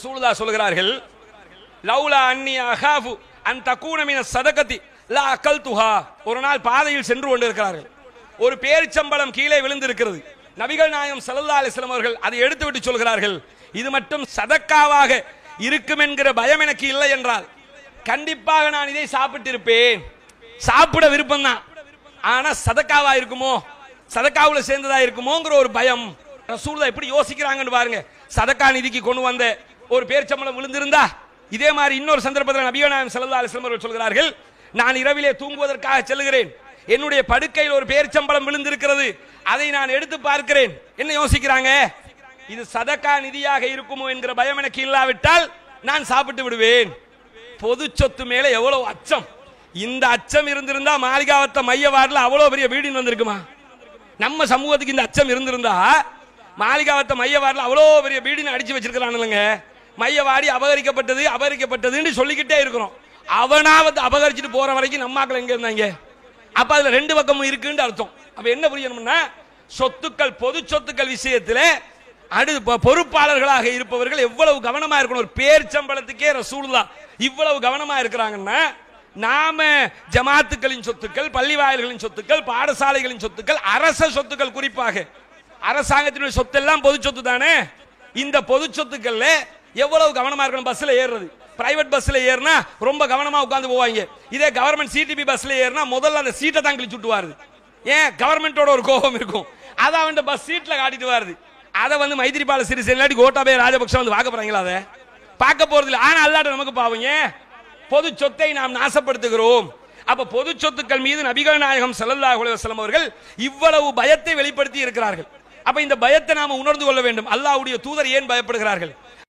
சூழ்தா சொல்கிறார்கள் லவ்லா அன்னி அகாஃபு அன் தக்கூனமின சதகத்தி லா அக்கல் துஹா ஒரு நாள் பாதையில் சென்று கொண்டிருக்கிறார்கள் ஒரு பேரிச்சம்பளம் கீழே விழுந்திருக்கிறது நபிகள் நாயகம் ஸல்லல்லாஹு அலைஹி வஸல்லம் அவர்கள் அதை எடுத்து விட்டு சொல்கிறார்கள் இது மட்டும் சதக்காவாக இருக்கும் என்கிற பயம் எனக்கு இல்லை என்றால் கண்டிப்பாக நான் இதை சாப்பிட்டிருப்பேன் சாப்பிட விருப்பம் தான் ஆனா சதக்காவா இருக்குமோ சதக்காவுல சேர்ந்ததா இருக்குமோங்கிற ஒரு பயம் ரசூலுல்லாஹ் எப்படி யோசிக்கிறாங்கன்னு பாருங்க சதக்கா நிதிக்கு கொண்டு வந்த ஒரு பேர்ச்சம்பளம் விழுந்திருந்தா இதே மாதிரி இன்னொரு சந்தர்ப்பத்தில் நபியநாயகம் ஸல்லல்லாஹு அலைஹி வஸல்லம் அவர்கள் சொல்கிறார்கள் நான் இரவிலே தூங்குவதற்காக செல்கிறேன் என்னுடைய படுக்கையில் ஒரு பேர்ச்சம்பளம் விழுந்திருக்கிறது அதை நான் எடுத்து பார்க்கிறேன் என்ன யோசிக்கிறாங்க இது சதக்கா நிதியாக இருக்குமோ என்கிற பயம் எனக்கு இல்லாவிட்டால் நான் சாப்பிட்டு விடுவேன் பொது சொத்து மேல எவ்வளவு அச்சம் இந்த அச்சம் இருந்திருந்தா மாளிகாவத்த மைய வார்டில் அவ்வளவு பெரிய வீடு வந்திருக்குமா நம்ம சமூகத்துக்கு இந்த அச்சம் இருந்திருந்தா மாளிகாவத்த மைய வார்டில் அவ்வளோ பெரிய வீடுன்னு அடிச்சு வச்சிருக்கிறானுங்க மையவாடி அபகரிக்கப்பட்டது அபகரிக்கப்பட்டதுன்னு சொல்லிக்கிட்டே இருக்கிறோம் அவனாவது அபகரிச்சுட்டு போற வரைக்கும் நம்ம ஆக்கள் எங்க இருந்தாங்க அப்ப அதுல ரெண்டு பக்கமும் இருக்குன்னு அர்த்தம் அப்ப என்ன புரியணும்னா சொத்துக்கள் பொது சொத்துக்கள் விஷயத்துல அடு பொ- பொறுப்பாளர்களாக இருப்பவர்கள் எவ்வளவு கவனமா இருக்கணும் ஒரு பேர் சம்பளத்துக்கே ரசூலுல்லா இவ்வளவு கவனமா இருக்கிறாங்கன்னா நாம ஜமாத்துக்களின் சொத்துக்கள் பள்ளி வாயில்களின் சொத்துக்கள் பாடசாலைகளின் சொத்துக்கள் அரச சொத்துக்கள் குறிப்பாக அரசாங்கத்தினுடைய சொத்தெல்லாம் பொது சொத்து தானே இந்த பொது சொத்துக்கள்ல எவ்வளவு கவனமா இருக்கணும் பஸ்ல ஏறுறது பிரைவேட் பஸ்ல ஏறினா ரொம்ப கவனமா உட்கார்ந்து போவாங்க இதே கவர்மெண்ட் சிடிபி பஸ்ல ஏறினா முதல்ல அந்த சீட்டை தான் கிழிச்சு விட்டுவாரு ஏன் கவர்மெண்டோட ஒரு கோபம் இருக்கும் அதை அவன் பஸ் சீட்ல காட்டிட்டு வருது அதை வந்து மைத்திரிபால சிறிசேன இல்லாட்டி கோட்டாபய ராஜபக்ஷ வந்து பார்க்க போறாங்களா அதை பார்க்க போறது இல்லை ஆனா அல்லாட்ட நமக்கு பாவங்க பொது சொத்தை நாம் நாசப்படுத்துகிறோம் அப்ப பொது சொத்துக்கள் மீது நபிகள் நாயகம் ஸல்லல்லாஹு அலைஹி வஸல்லம் அவர்கள் இவ்வளவு பயத்தை வெளிப்படுத்தி இருக்கிறார்கள் அப்ப இந்த பயத்தை நாம உணர்ந்து கொள்ள வேண்டும் அல்லாஹ்வுடைய தூதர் ஏன் பயப்படுகிறார்கள்